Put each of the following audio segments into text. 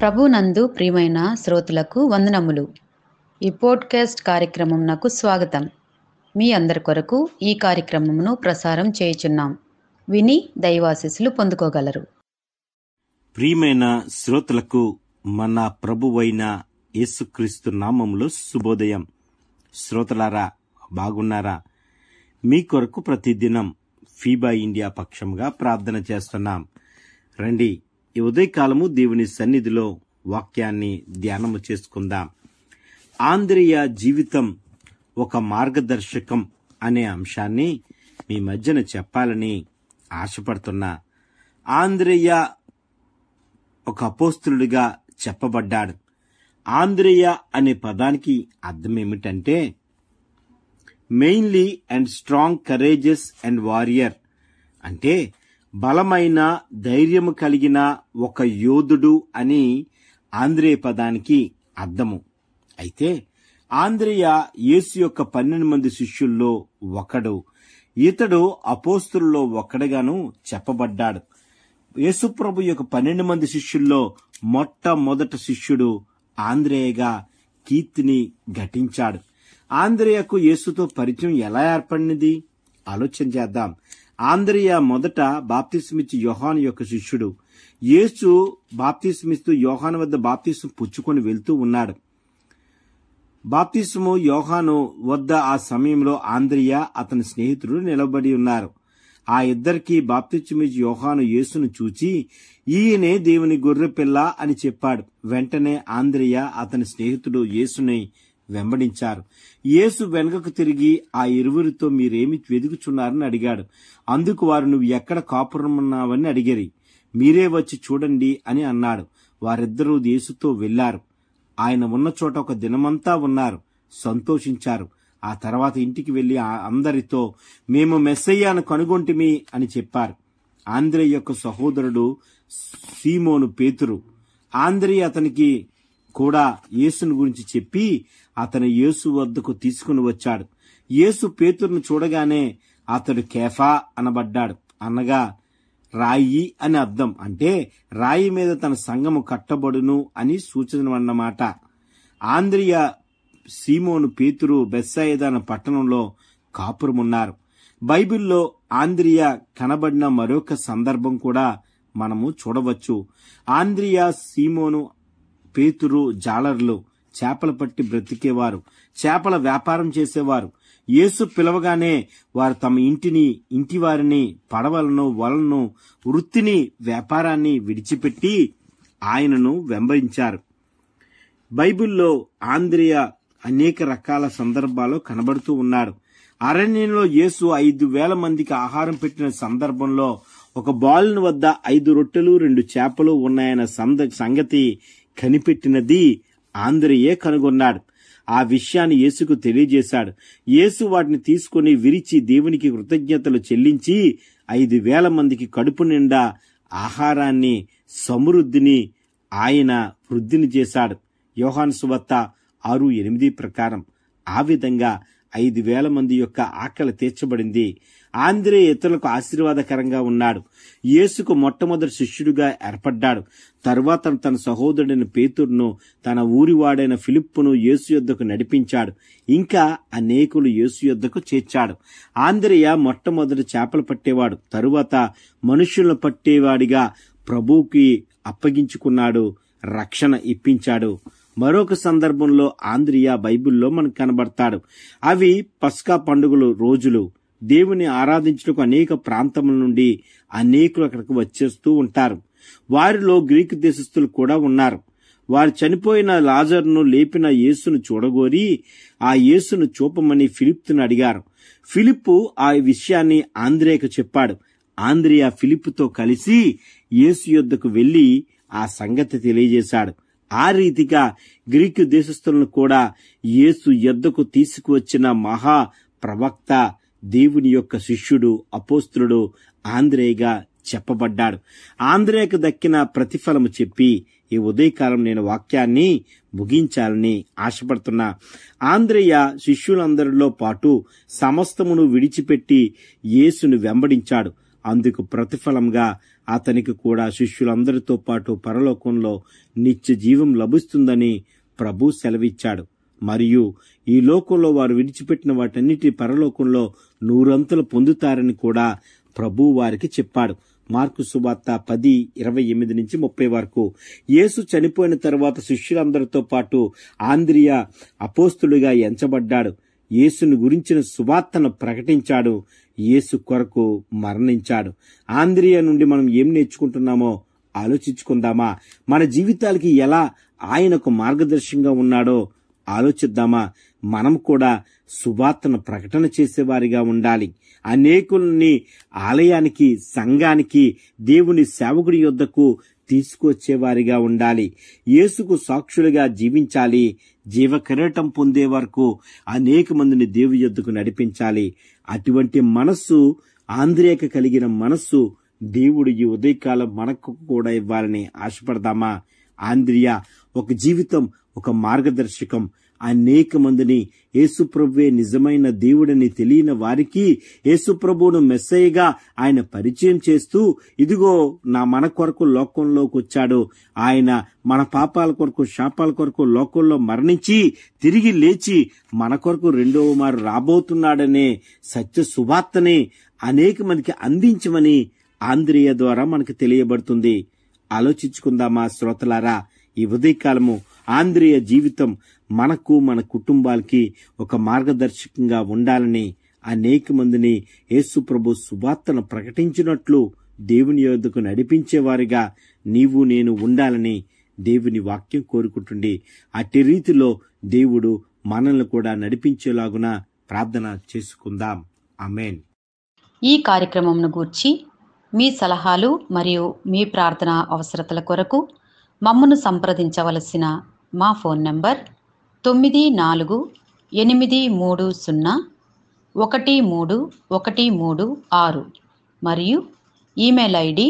ప్రభునందు ప్రియమైన శ్రోతలకు వందనములు ఈ పోడ్కాస్ట్ కార్యక్రమం నాకు స్వాగతం మీ అందరి కొరకు ఈ కార్యక్రమమును ప్రసారం చేయుచున్నాం విని దైవాశీస్సులు పొందుకోగలరు ప్రియమైన శ్రోతలకు మన ప్రభువైన యేసుక్రీస్తు నామములో శుభోదయం శ్రోతలారా బాగున్నారా మీ కొరకు ప్రతిదినం ఫీబా ఇండియా పక్షంగా ప్రార్థన చేస్తున్నాం రండి ఈ ఉదయకాలము దేవుని సన్నిధిలో వాక్యాన్ని ధ్యానము చేసుకుందాం ఆంధ్రియ జీవితం ఒక మార్గదర్శకం అనే అంశాన్ని మీ మధ్యన చెప్పాలని ఆశపడుతున్నా ఆంధ్రేయ ఒక అపోస్తులుడిగా చెప్పబడ్డాడు ఆంధ్రేయ అనే పదానికి అర్థం ఏమిటంటే mainly and strong courages and warrior అంటే బలమైన ధైర్యము కలిగిన ఒక యోధుడు అని ఆంధ్రేయ పదానికి అర్థము అయితే ఆంధ్రేయ యేసు యొక్క పన్నెండు మంది శిష్యుల్లో ఒకడు ఇతడు అపోస్తుల్లో ఒకడుగాను చెప్పబడ్డాడు యేసుప్రభు యొక్క పన్నెండు మంది శిష్యుల్లో మొట్టమొదటి శిష్యుడు ఆంధ్రేయగా కీర్తిని ఘటించాడు ఆంధ్రేయకు యేసుతో పరిచయం ఎలా ఏర్పడినది ఆలోచన చేద్దాం ఆంధ్రేయ మొదట బాప్తిస్మిచ్చి యోహాను యొక్క శిష్యుడు యేసు బాప్తిస్మిస్తూ యోహాను వద్ద బాప్తిస్మ పుచ్చుకొని వెళ్తూ ఉన్నాడు బాప్తిస్ము యోహాను వద్ద ఆ సమయంలో ఆంధ్రియ అతని స్నేహితుడు నిలబడి ఉన్నారు ఆ ఇద్దరికి బాప్తిస్మిచ్చి యోహాను యేసును చూచి ఈయనే దేవుని గొర్రె పిల్ల అని చెప్పాడు వెంటనే ఆంధ్రియ అతని స్నేహితుడు యేసుని వెంబడించారు యేసు వెనుకకు తిరిగి ఆ ఇరువురితో మీరేమి వెదుకుచున్నారని అడిగాడు అందుకు వారు నువ్వు ఎక్కడ కాపురమున్నావని అడిగిరి మీరే వచ్చి చూడండి అని అన్నాడు వారిద్దరూ యేసుతో వెళ్లారు ఆయన ఉన్న చోట ఒక దినమంతా ఉన్నారు సంతోషించారు ఆ తర్వాత ఇంటికి వెళ్లి ఆ అందరితో మేము మెస్సయ్యాను కనుగొంటిమి అని చెప్పారు ఆంధ్రే యొక్క సహోదరుడు సీమోను పేతురు ఆంధ్రే అతనికి కూడా యేసును గురించి చెప్పి అతను యేసు వద్దకు తీసుకుని వచ్చాడు యేసు పేతురును చూడగానే అతడు కేఫా అనబడ్డాడు అనగా రాయి అని అర్థం అంటే రాయి మీద తన సంగము కట్టబడును అని సూచన అన్నమాట ఆంధ్రియ సీమోను పేతురు బెస్సాయిదాన పట్టణంలో కాపురమున్నారు బైబిల్లో ఆంధ్రియ కనబడిన మరొక సందర్భం కూడా మనము చూడవచ్చు ఆంధ్రియ సీమోను పేతురు జాలర్లు చేపలు పట్టి బ్రతికేవారు చేపల వ్యాపారం చేసేవారు యేసు పిలవగానే వారు తమ ఇంటిని ఇంటి వారిని పడవలను వలను వృత్తిని వ్యాపారాన్ని విడిచిపెట్టి ఆయనను వెంబడించారు బైబిల్లో ఆంధ్రియ అనేక రకాల సందర్భాల్లో కనబడుతూ ఉన్నాడు అరణ్యంలో యేసు ఐదు వేల మందికి ఆహారం పెట్టిన సందర్భంలో ఒక బాలుని వద్ద ఐదు రొట్టెలు రెండు చేపలు ఉన్నాయన్న సంద సంగతి కనిపెట్టినది ఆంధ్రయే కనుగొన్నాడు ఆ విషయాన్ని యేసుకు తెలియజేశాడు యేసు వాటిని తీసుకుని విరిచి దేవునికి కృతజ్ఞతలు చెల్లించి ఐదు వేల మందికి కడుపు నిండా ఆహారాన్ని సమృద్ధిని ఆయన వృద్ధిని చేశాడు యోహాన్ సువత్త ఆరు ఎనిమిది ప్రకారం ఆ విధంగా ఐదు వేల మంది యొక్క ఆకలి తీర్చబడింది ఆంధ్రే ఇతరులకు ఆశీర్వాదకరంగా ఉన్నాడు యేసుకు మొట్టమొదటి శిష్యుడిగా ఏర్పడ్డాడు తరువాత తన సహోదరుడైన పేతురును తన ఊరివాడైన ఫిలిప్పును యేసు యొద్దకు నడిపించాడు ఇంకా అనేకులు యేసు యొద్దకు చేర్చాడు ఆంధ్రేయ మొట్టమొదటి చేపలు పట్టేవాడు తరువాత మనుషులను పట్టేవాడిగా ప్రభువుకి అప్పగించుకున్నాడు రక్షణ ఇప్పించాడు మరొక సందర్భంలో ఆంధ్రియ బైబిల్లో మనకు కనబడతాడు అవి పస్కా పండుగలు రోజులు దేవుని ఆరాధించుటకు అనేక ప్రాంతముల నుండి అనేకులు అక్కడికి వచ్చేస్తూ ఉంటారు వారిలో గ్రీకు దేశస్థులు కూడా ఉన్నారు వారు చనిపోయిన లాజర్ను లేపిన యేసును చూడగోరి ఆ యేసును చూపమని ఫిలిప్తును అడిగారు ఫిలిప్పు ఆ విషయాన్ని ఆంధ్రేయకు చెప్పాడు ఆంధ్రియా ఫిలిప్పుతో కలిసి యేసు యొద్దకు వెళ్లి ఆ సంగతి తెలియజేశాడు ఆ రీతిగా గ్రీకు దేశస్థులను కూడా యేసు యొద్దకు తీసుకువచ్చిన మహా ప్రవక్త దేవుని యొక్క శిష్యుడు అపోస్తులుడు ఆంధ్రేయగా చెప్పబడ్డాడు ఆంధ్రేయకు దక్కిన ప్రతిఫలము చెప్పి ఈ ఉదయకాలం నేను వాక్యాన్ని ముగించాలని ఆశపడుతున్నా ఆంధ్రేయ శిష్యులందరిలో పాటు సమస్తమును విడిచిపెట్టి యేసును వెంబడించాడు అందుకు ప్రతిఫలంగా అతనికి కూడా శిష్యులందరితో పాటు పరలోకంలో నిత్య జీవం లభిస్తుందని ప్రభు సెలవిచ్చాడు మరియు ఈ లోకంలో వారు విడిచిపెట్టిన వాటన్నిటి పరలోకంలో నూరంతులు పొందుతారని కూడా ప్రభు వారికి చెప్పాడు మార్కు సువార్త పది ఇరవై ఎనిమిది నుంచి ముప్పై వరకు యేసు చనిపోయిన తర్వాత శిష్యులందరితో పాటు ఆంద్రియ అపోస్తులుగా ఎంచబడ్డాడు యేసును గురించిన సువార్తను ప్రకటించాడు యేసు కొరకు మరణించాడు ఆంద్రియ నుండి మనం ఏం నేర్చుకుంటున్నామో ఆలోచించుకుందామా మన జీవితాలకి ఎలా ఆయనకు మార్గదర్శకంగా ఉన్నాడో ఆలోచిద్దామా మనం కూడా సువార్తను ప్రకటన చేసేవారిగా ఉండాలి అనేకుల్ని ఆలయానికి సంఘానికి దేవుని సేవకుడి యొద్దకు తీసుకొచ్చేవారిగా ఉండాలి యేసుకు సాక్షులుగా జీవించాలి జీవ కిరీటం పొందే వరకు అనేక మందిని దేవు యొద్దకు నడిపించాలి అటువంటి మనస్సు ఆంధ్రేయక కలిగిన మనస్సు దేవుడు ఈ ఉదయకాలం మనకు కూడా ఇవ్వాలని ఆశపడదామా ఆంధ్రియ ఒక జీవితం ఒక మార్గదర్శకం అనేక మందిని యేసుప్రభువే నిజమైన దేవుడని తెలియని వారికి యేసుప్రభువును మెస్సయ్యగా ఆయన పరిచయం చేస్తూ ఇదిగో నా మన కొరకు లోకంలోకి వచ్చాడు ఆయన మన పాపాల కొరకు శాపాల కొరకు లోకంలో మరణించి తిరిగి లేచి మన కొరకు రెండవ మారు రాబోతున్నాడనే సత్య సువార్తని అనేక మందికి అందించమని ఆంధ్రేయ ద్వారా మనకు తెలియబడుతుంది ఆలోచించుకుందామా శ్రోతలారా ఈ ఉదయకాలము ఆంధ్రేయ జీవితం మనకు మన కుటుంబాలకి ఒక మార్గదర్శకంగా ఉండాలని అనేక మందిని యేసు ప్రభు సువార్తను ప్రకటించినట్లు దేవుని యొద్దకు నడిపించేవారిగా నీవు నేను ఉండాలని దేవుని వాక్యం కోరుకుంటుండి అట్టి రీతిలో దేవుడు మనల్ని కూడా నడిపించేలాగున ప్రార్థన చేసుకుందాం అమేన్ ఈ కార్యక్రమంను గూర్చి మీ సలహాలు మరియు మీ ప్రార్థన అవసరతల కొరకు మమ్మను సంప్రదించవలసిన మా ఫోన్ నంబర్ తొమ్మిది నాలుగు ఎనిమిది మూడు సున్నా ఒకటి మూడు ఒకటి మూడు ఆరు మరియు ఈమెయిల్ ఐడి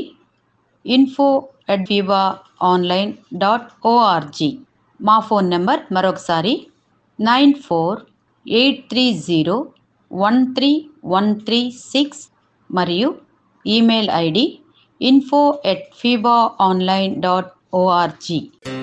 ఇన్ఫో అట్ వివా ఆన్లైన్ డాట్ ఓఆర్జీ మా ఫోన్ నెంబర్ మరొకసారి nine four eight three zero one three one three six మరియు ఈమెయిల్ ఐడి ఇన్ఫో ఎట్ ఫీబా ఆన్లైన్ డాట్ ఓఆర్జీ